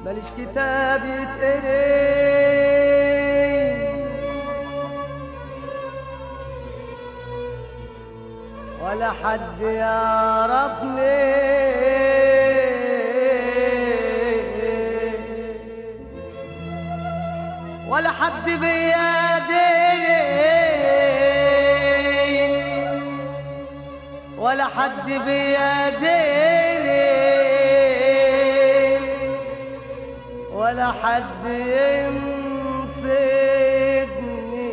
ماليش كتاب يتقري ولا حد يعرفني ولا حد بيديني ولا حد بيديني ولا حد ينصدني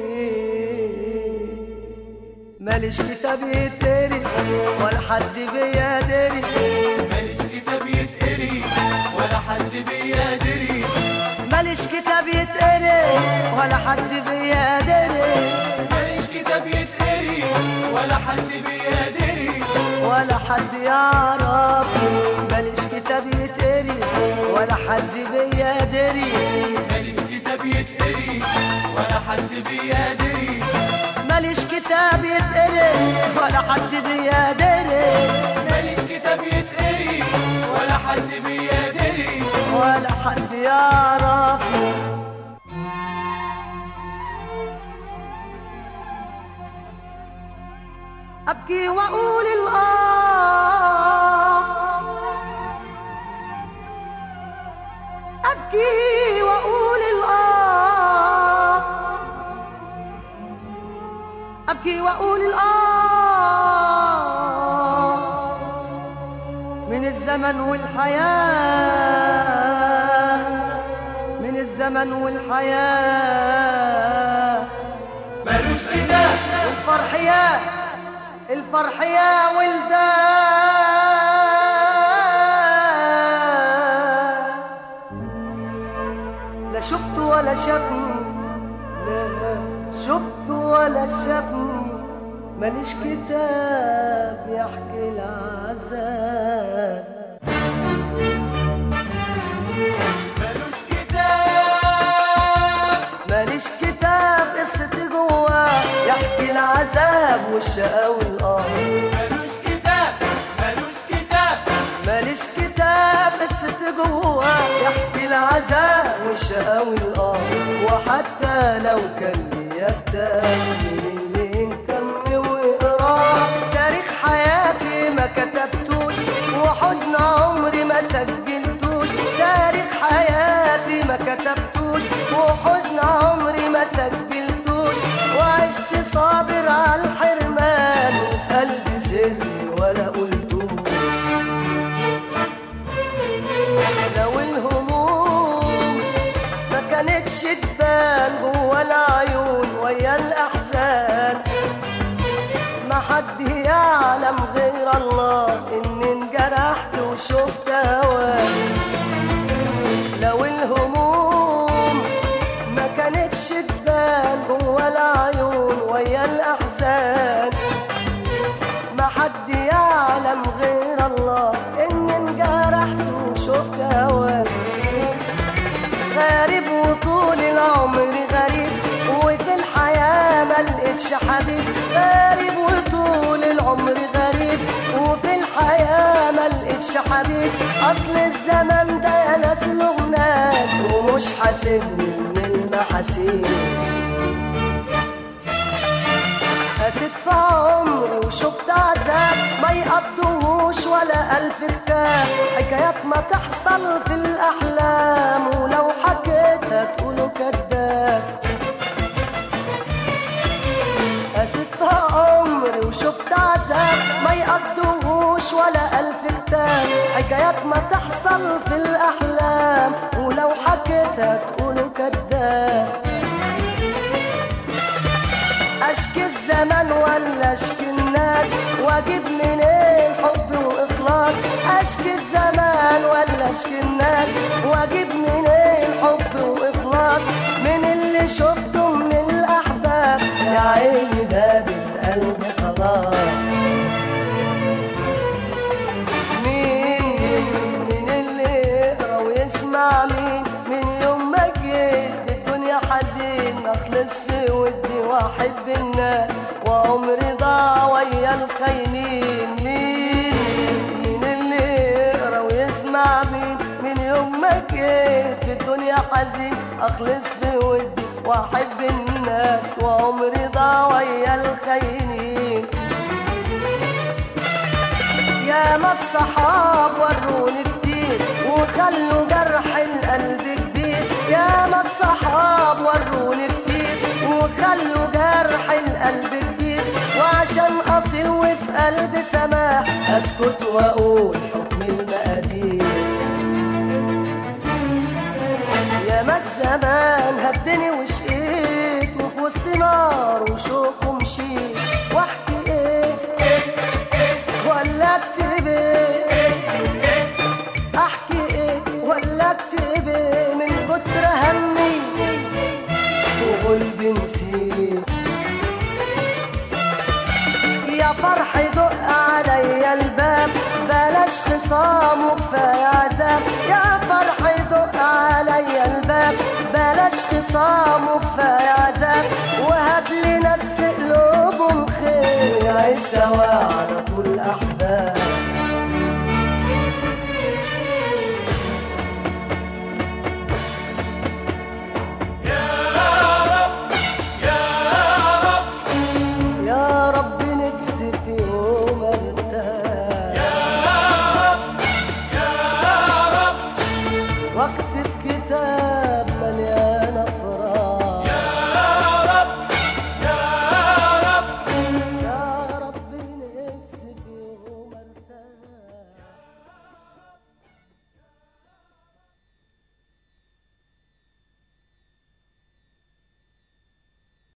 ماليش كتاب يتقري ولا حد بيدري ماليش كتاب يتقري ولا حد بيدري ماليش كتاب يتقري ولا حد بيدري ماليش كتاب يتقري ولا حد بيدري ولا حد يعرف ماليش كتاب يتقري ولا حد بيدري ماليش كتاب يتقري ولا حد بيدري ماليش كتاب يتقري ولا حد بيدري ماليش كتاب يتقري ولا حد بيدري ولا حد يعرف أبكي وأقول الآه أبكي وأقول الآه أبكي وأقول الآه من الزمن والحياة من الزمن والحياة مالوش كتاب الفرح يا الفرح يا ولدان لا شفت ولا شافني لا شفت ولا شافني ماليش كتاب يحكي العذاب مالوش كتاب ماليش كتاب قصتي جواه يحكي العذاب والشقا والقهر مالوش كتاب مالوش كتاب ماليش كتاب قصتي جواه يحكي العذاب والشقا والقهر وحتى لو كان ليا كتاب منين كم واقراه تاريخ حياتي ما كتبتوش وحزن عمري ما سجلتوش تاريخ حياتي ما كتبتوش وحزن عمري ما سجلتوش وعشت صابر على الحرمان وفي قلبي سري ولا قلتوش لو الهموم ما كانتش تبان جوا العيون ويا الاحزان ما حد يعلم غير الله اني انجرحت وشفت هوان لو الهموم ما كانتش تبان جوا العيون ويا الاحزان ما حد يعلم غير الله اني انجرحت وشفت هوان غريب وطول العمر غريب وفي الحياة ما لقيتش حبيب غريب وطول العمر غريب وفي الحياة ما لقيتش حبيب أصل الزمن ده يا ناس له ناس ومش حاسبني من المحاسيب قست في عمري وشفت عذاب ما يقضوش ولا ألف كتاب حكايات ما تحصل في الأحلام ولو حكيتها تقولوا كداب قست في عمري وشفت عذاب ما يقضوش ولا ألف كتاب حكايات ما تحصل في الأحلام ولو حكيتها تقولوا كداب اشكي الزمن ولا اشكي الناس واجيب منين حب واخلاص اشكي الزمان ولا اشكي الناس واجيب منين حب واخلاص من اللي شفته من الاحباب يا عيني دابت قلبي خلاص مين من اللي يقرا ويسمع مين من يوم ما جيت الدنيا حزين اخلص في ودي واحب الناس وعمري ضاع ويا الخاينين مين من اللي يقرا ويسمع مين من يوم ما جيت في الدنيا حزين اخلص في ودي واحب الناس وعمري ضاع ويا الخاينين يا ما الصحاب وروني كتير وخلوا جرح القلب كبير يا ما الصحاب وروني كتير وخلوا جرح القلب كبير وعشان اصيل وفي قلبي سماح اسكت واقول حكم المقادير يا ما الزمان هدني وشقيت وفي وسط نار وشوق ومشيت واحكي ايه ولا اكتب ايه احكي ايه ولا اكتب ايه من كتر همي وقلبي نسيت يا فرح دق عليا الباب بلاش خصام وكفايه عذاب يا فرح دق عليا الباب بلاش خصام وكفايه عذاب وهات لي ناس في قلوبهم خير نعيش سوا على طول